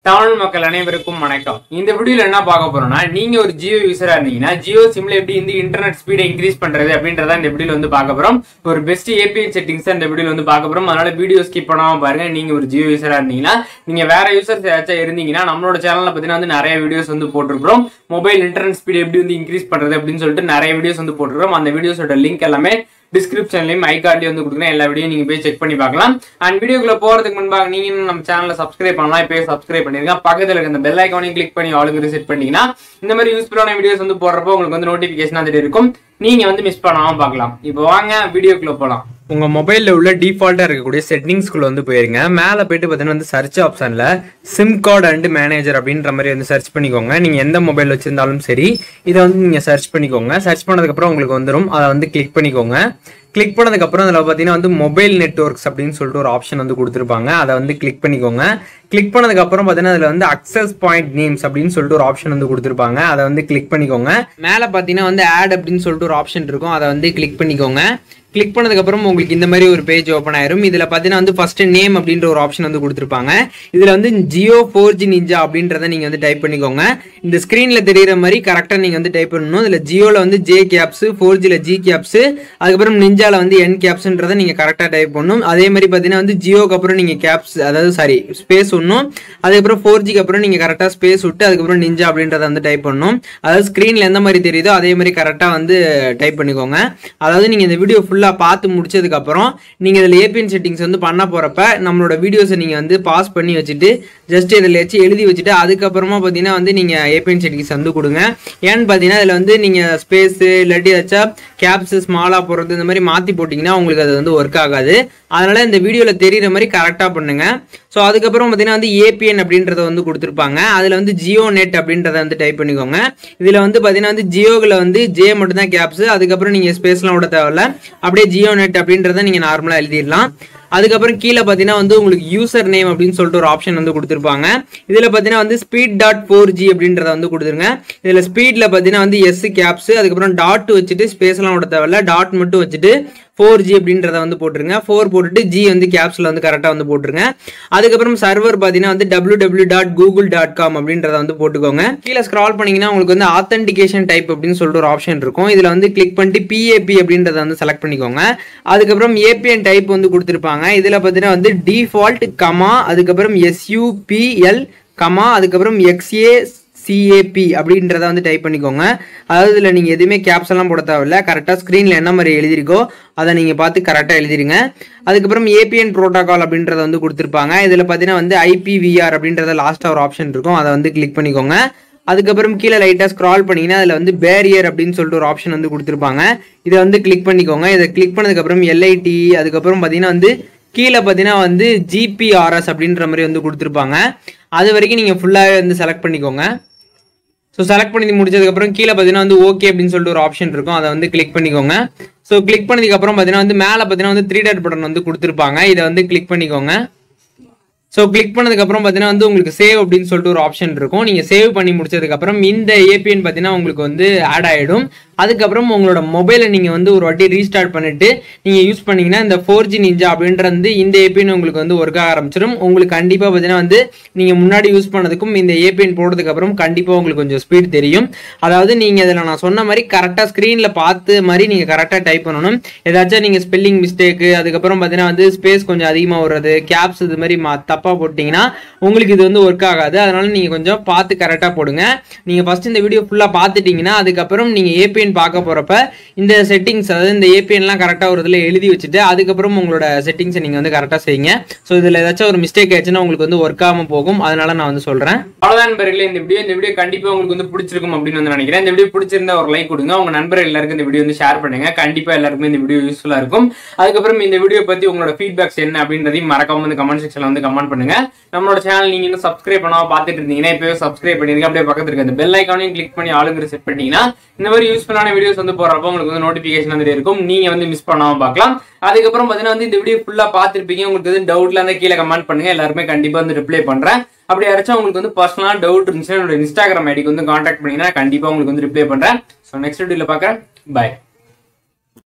தமிழ் மக்கள் அனைவருக்கும் வணக்கம் இந்த வீடியோல என்ன பார்க்க போறோம்னா நீங்க ஒரு ஜியோ யூசரா இருந்தீங்கன்னா ஜியோ சிம்ல எப்படி இந்த இன்டர்நெட் ஸ்பீடை இன்க்ரீஸ் பண்றது அப்படின்றத இந்த வீடியோல வந்து பார்க்க போறோம் ஒரு பெஸ்ட் ஏபிஐ செட்டிங்ஸ் இந்த வீடியோல வந்து பார்க்க போறோம் அதனால வீடியோ ஸ்கிப் பண்ணாம பாருங்க நீங்க ஒரு ஜியோ யூசரா இருந்தீங்கன்னா நீங்க வேற யூசர்ஸ் ஏதாச்சும் இருந்தீங்கன்னா நம்மளோட சேனல்ல பாத்தீங்கன்னா வந்து நிறைய வீடியோஸ் வந்து போட்டிருக்கிறோம் மொபைல் இன்டர்நெட் ஸ்பீட் எப்படி வந்து இன்க்ரீஸ் பண்றது அப்படின்னு சொல்லிட்டு நிறைய வீடியோஸ் வந்து போட்டிருக்கிறோம் அந்த வீடியோஸோட லிங்க் எல்லாமே டிஸ்கிரிப்ஷன்லயும் ஐ கார்ட்லயும் வந்து கொடுக்குறேன் எல்லா வீடியோ நீங்க போய் செக் பண்ணி பார்க்கலாம் அண்ட் வீடியோக்குள்ள போறதுக்கு முன்பாக நீங்க இன்னும் நம்ம சேனலை சப்ஸ்கிரைப் பண்ணலாம் இப்போயே சப்ஸ்கிரைப் பண்ணிருங்க பக்கத்துல இருக்க இந்த பெல் ஐக்கானையும் கிளிக் பண்ணி ஆளுங்க செட் பண்ணீங்கன்னா இந்த மாதிரி யூஸ்ஃபுல்லான வீடியோஸ் வந்து போடுறப்போ உங்களுக்கு வந்து நோட்டிபிகேஷன் வந்துட்டு இருக்கும் நீங்க வந்து மிஸ் பண்ணாம பார்க்கலாம் இப்போ வாங்க வீடியோக்குள்ள போலாம் உங்க மொபைல்ல உள்ள டிஃபால்ட்டா இருக்கக்கூடிய செட்டிங்ஸ்குள்ள வந்து போயிருங்க மேல போயிட்டு பார்த்தீங்கன்னா வந்து சர்ச் ஆப்ஷன்ல சிம் கார்டு அண்ட் மேனேஜர் அப்படின்ற மாதிரி வந்து சர்ச் பண்ணிக்கோங்க நீங்க எந்த மொபைல் வச்சிருந்தாலும் சரி இதை வந்து நீங்க சர்ச் பண்ணிக்கோங்க சர்ச் பண்ணதுக்கு அப்புறம் உங்களுக்கு வந்துடும் அதை வந்து கிளிக் பண்ணிக்கோங்க கிளிக் பண்ணதுக்கு அப்புறம் அதில் பார்த்தீங்கன்னா வந்து மொபைல் நெட்ஒர்க்ஸ் அப்படின்னு சொல்லிட்டு ஒரு ஆப்ஷன் வந்து கொடுத்துருப்பாங்க அதை வந்து கிளிக் பண்ணிக்கோங்க கிளிக் பண்ணதுக்கு அப்புறம் பார்த்தீங்கன்னா அதில் வந்து அக்சஸ் பாயிண்ட் நேம்ஸ் அப்படின்னு சொல்லிட்டு ஒரு ஆப்ஷன் வந்து கொடுத்துருப்பாங்க அதை வந்து கிளிக் பண்ணிக்கோங்க மேலே பார்த்தீங்கன்னா வந்து ஆட் அப்படின்னு சொல்லிட்டு ஒரு ஆப்ஷன் இருக்கும் அதை வந்து கிளிக் பண்ணிக்கோங்க கிளிக் பண்ணதுக்கப்புறம் உங்களுக்கு இந்த மாதிரி ஒரு பேஜ் ஓப்பன் ஆயிரும் இதில் பார்த்தீங்கன்னா வந்து ஃபர்ஸ்ட் நேம் அப்படின்ற ஒரு ஆப்ஷன் வந்து கொடுத்துருப்பாங்க இதில் வந்து ஜியோ ஃபோர் ஜி நிஞ்சா அப்படின்றத நீங்கள் வந்து டைப் பண்ணிக்கோங்க இந்த ஸ்க்ரீனில் தெரியிற மாதிரி கரெக்டாக நீங்கள் வந்து டைப் பண்ணணும் இதில் ஜியோவில் வந்து ஜே கேப்ஸு ஃபோர் ஜியில் ஜி கேப்ஸு அதுக்கப்புறம் நிஞ்சாவில் வந்து என் கேப்ஸ்ன்றதை நீங்கள் கரெக்டாக டைப் பண்ணணும் அதே மாதிரி பார்த்தீங்கன்னா வந்து ஜியோக்கு அப்புறம் நீங்கள் கேப்ஸ் அதாவது சாரி ஸ்பேஸ் ஒன்றும் அதுக்கப்புறம் ஃபோர் ஜிக்கு அப்புறம் நீங்கள் கரெக்டாக ஸ்பேஸ் விட்டு அதுக்கப்புறம் நிஞ்சா அப்படின்றத வந்து டைப் பண்ணணும் அதாவது ஸ்க்ரீனில் எந்த மாதிரி தெரியுதோ அதே மாதிரி கரெக்டாக வந்து டைப் பண்ணிக்கோங்க அதாவது நீங்கள் இந்த வீடியோ ஃபுல்லாக பார்த்து முடிச்சதுக்கப்புறம் நீங்கள் இதில் ஏபிஎன் செட்டிங்ஸ் வந்து பண்ண போகிறப்ப நம்மளோட வீடியோஸை நீங்கள் வந்து பாஸ் பண்ணி வச்சுட்டு ஜஸ்ட் இதில் வச்சு எழுதி வச்சுட்டு அதுக்கப்புறமா பார்த்தீங்கன்னா வந்து நீங்கள் ஏபிஎன் செட்டிங்ஸ் வந்து கொடுங்க ஏன்னு பார்த்தீங்கன்னா இதில் வந்து நீங்கள் ஸ்பேஸு இல்லாட்டி ஏதாச்சும் கேப்ஸு ஸ்மாலாக போடுறது இந்த மாதிரி மாற்றி போட்டிங்கன்னா உங்களுக்கு அது வந்து ஒர்க் ஆகாது அதனால் இந்த வீடியோவில் தெரிகிற மாதிரி கரெக்டாக பண்ணுங்க ஸோ அதுக்கப்புறம் பார்த்தீங்கன்னா வந்து ஏபிஎன் அப்படின்றத வந்து கொடுத்துருப்பாங்க அதில் வந்து ஜியோ நெட் அப்படின்றத வந்து டைப் பண்ணிக்கோங்க இதில் வந்து பார்த்தீங்கன்னா வந்து ஜியோவில் வந்து ஜே மட்டும் தான் கேப்ஸு அதுக்கப்புறம் நீங்கள் ஸ்பேஸ்லாம் விட தேவையில்ல அப்படியே ஜியோ நெட் அப்படின்றத நீங்கள் நார்மலாக எழுதிடலாம் அதுக்கப்புறம் கீழே பார்த்தீங்கன்னா வந்து உங்களுக்கு யூசர் நேம் அப்படின்னு சொல்லிட்டு ஒரு ஆப்ஷன் வந்து கொடுத்துருப்பாங்க இதில் பார்த்தீங்கன்னா வந்து ஸ்பீட் டாட் ஃபோர் ஜி அப்படின்றத வந்து கொடுத்துருங்க இதில் ஸ்பீடில் பார்த்தீங்கன்னா வந்து எஸ் கேப்ஸ் அதுக்கப்புறம் டாட் வச்சுட்டு ஸ்பேஸ்லாம் விட தேவையில்ல டாட் மட்டும் வச்சுட்டு ஃபோர் ஜி அப்படின்றத வந்து போட்டுருங்க ஃபோர் போட்டுட்டு ஜி வந்து கேப்ஸில் வந்து கரெக்டாக வந்து போட்டுருங்க அதுக்கப்புறம் சர்வர் பார்த்தீங்கன்னா வந்து W W dot Google dot com அப்படின்றத வந்து போட்டுக்கோங்க கீழே ஸ்க்ரால் பண்ணீங்கன்னா உங்களுக்கு வந்து ஆத்தென்டிகேஷன் டைப் அப்படின்னு சொல்லிட்டு ஒரு ஆப்ஷன் இருக்கும் இதில் வந்து கிளிக் பண்ணிட்டு பிஏபி அப்படின்றத வந்து செலக்ட் பண்ணிக்கோங்க அதுக்கப்புறம் ஏபிஎன் டைப் வந்து கொடுத்துருப்பாங்க இதில் பார்த்தீங்கன்னா வந்து டிஃபால்ட் கமா அதுக்கப்புறம் எஸ்யூபிஎல் கமா அதுக்கப்புறம் எக்ஸ்ஏ சிஏபி அப்படின்றத வந்து டைப் பண்ணிக்கோங்க அதாவது இதில் நீங்கள் எதுவுமே கேப்ஸ் எல்லாம் போட தேவையில்ல கரெக்டாக ஸ்க்ரீனில் என்ன மாதிரி எழுதிருக்கோ அதை நீங்கள் பார்த்து கரெக்டாக எழுதிருங்க அதுக்கப்புறம் ஏபிஎன் ப்ரோட்டோகால் அப்படின்றத வந்து கொடுத்துருப்பாங்க இதில் பார்த்தீங்கன்னா வந்து ஐபிவிஆர் அப்படின்றத லாஸ்ட்டாக ஒரு ஆப்ஷன் இருக்கும் அதை வந்து கிளிக் பண்ணிக்கோங்க அதுக்கப்புறம் கீழே லைட்டாக ஸ்க்ரால் பண்ணிங்கன்னா அதில் வந்து பேரியர் அப்படின்னு சொல்லிட்டு ஒரு ஆப்ஷன் வந்து கொடுத்துருப்பாங்க இதை வந்து கிளிக் பண்ணிக்கோங்க இதை கிளிக் பண்ணதுக்கப்புறம் எல்ஐடி அதுக்கப்புறம் பார்த்தீங்கன்னா வந்து கீழே பார்த்தீங்கன்னா வந்து ஜிபிஆர்எஸ் அப்படின்ற மாதிரி வந்து கொடுத்துருப்பாங்க அது வரைக்கும் நீங்கள் ஃபுல்லாகவே வந்து செலக்ட் பண்ணிக்கோங்க ஸோ செலக்ட் பண்ணி முடிச்சதுக்கப்புறம் கீழே பார்த்தீங்கன்னா வந்து ஓகே அப்படின்னு சொல்லிட்டு ஒரு ஆப்ஷன் இருக்கும் அதை வந்து கிளிக் பண்ணிக்கோங்க ஸோ கிளிக் பண்ணதுக்கப்புறம் பார்த்தீங்கன்னா வந்து மேலே பார்த்தீங்கன்னா வந்து த்ரீ டாட் பட்டன் வந்து கொடுத்துருப்பாங்க இதை வந்து கிளிக் பண்ணிக்கோங்க ஸோ கிளிக் பண்ணதுக்கப்புறம் பார்த்தீங்கன்னா வந்து உங்களுக்கு சேவ் அப்படின்னு சொல்லிட்டு ஒரு ஆப்ஷன் இருக்கும் நீங்கள் சேவ் பண்ணி முடிச்சதுக்கப்புறம் இந்த ஏபிஎன் பார்த்தீங்கன்னா உங்களுக்கு வந்து ஆட் ஆகிடும் அதுக்கப்புறம் உங்களோட மொபைலை நீங்கள் வந்து ஒரு வாட்டி ரீஸ்டார்ட் பண்ணிட்டு நீங்கள் யூஸ் பண்ணீங்கன்னா இந்த ஃபோர் ஜி நிஞ்சா அப்படின்ற வந்து இந்த ஏபிஎன் உங்களுக்கு வந்து ஒர்க் ஆக ஆரம்பிச்சிடும் உங்களுக்கு கண்டிப்பாக பார்த்தீங்கன்னா வந்து நீங்கள் முன்னாடி யூஸ் பண்ணதுக்கும் இந்த ஏபிஎன் போடுறதுக்கப்புறம் கண்டிப்பாக உங்களுக்கு கொஞ்சம் ஸ்பீட் தெரியும் அதாவது நீங்கள் இதில் நான் சொன்ன மாதிரி கரெக்டாக ஸ்க்ரீனில் பார்த்து மாதிரி நீங்கள் கரெக்டாக டைப் பண்ணணும் ஏதாச்சும் நீங்கள் ஸ்பெல்லிங் மிஸ்டேக்கு அதுக்கப்புறம் பார்த்தீங்கன்னா வந்து ஸ்பேஸ் கொஞ்சம் அதிகமாக வர்றது கேப்ஸ் இது மாதிரி மா தப்பாக போட்டிங்கன்னா உங்களுக்கு இது வந்து ஒர்க் ஆகாது அதனால நீங்கள் கொஞ்சம் பார்த்து கரெக்டாக போடுங்க நீங்கள் ஃபஸ்ட் இந்த வீடியோ ஃபுல்லாக பார்த்துட்டிங்கன்னா அதுக்கப்புறம் நீங்கள் ஏபிஎன் பார்க்க போகிறப்ப இந்த செட்டிங்ஸ் அதாவது இந்த ஏபிஎன்லாம் கரெக்டாக ஒரு இதில் எழுதி வச்சுட்டு அதுக்கப்புறம் உங்களோட செட்டிங்ஸை நீங்கள் வந்து கரெக்டாக செய்யுங்க ஸோ இதில் ஏதாச்சும் ஒரு மிஸ்டேக் ஆச்சுன்னா உங்களுக்கு வந்து ஒர்க் ஆகாமல் போகும் அதனால நான் வந்து சொல்கிறேன் அவ்வளோதான் நண்பர்களே இந்த வீடியோ இந்த வீடியோ கண்டிப்பாக உங்களுக்கு வந்து பிடிச்சிருக்கும் அப்படின்னு வந்து நினைக்கிறேன் இந்த வீடியோ பிடிச்சிருந்தா ஒரு லைக் கொடுங்க உங்க நண்பர்கள் எல்லாருக்கும் இந்த வீடியோ வந்து ஷேர் பண்ணுங்க கண்டிப்பாக எல்லாருக்குமே இந்த வீடியோ யூஸ்ஃபுல்லாக இருக்கும் அதுக்கப்புறம் இந்த வீடியோ பற்றி உங்களோட ஃபீட்பேக்ஸ் என்ன அப்படின்றதையும் மறக்காம வந்து கமெண்ட் செக்ஷனில் வந்து கமெண்ட் பண்ணுங்க நம்மளோட சேனல் நீங்க இன்னும் சப்ஸ்கிரைப் பண்ணாம பார்த்துட்டு இருந்தீங்கன்னா இப்பவே சப்ஸ்கிரைப் பண்ணிருங்க அப்படியே பக்கத்துல இருக்க அந்த பெல் ஐக்கானையும் கிளிக் பண்ணி ஆளுங்கிற செட் பண்ணீங்கன்னா இந்த மாதிரி யூஸ்ஃபுல்லான வீடியோஸ் வந்து போறப்போ உங்களுக்கு வந்து நோட்டிபிகேஷன் வந்துட்டு இருக்கும் நீங்க வந்து மிஸ் பண்ணாம பார்க்கலாம் அதுக்கப்புறம் பாத்தீங்கன்னா வந்து இந்த வீடியோ ஃபுல்லா பார்த்துருப்பீங்க உங்களுக்கு வந்து டவுட்ல இருந்தா கீழே கமெண்ட் பண்ணுங்க எல்லாருமே கண்டிப்பா வந்து ரிப்ளை பண்றேன் அப்படி யாராச்சும் உங்களுக்கு வந்து பர்சனலா டவுட் இருந்துச்சுன்னா என்னோட இன்ஸ்டாகிராம் ஐடிக்கு வந்து கான்டாக்ட் பண்ணீங்கன்னா கண்டிப்பா உங்களுக்கு வந்து ரிப்ளை பண்றேன் ஸோ நெக்ஸ்ட் வீடியோல பார்க்கறேன் பாய்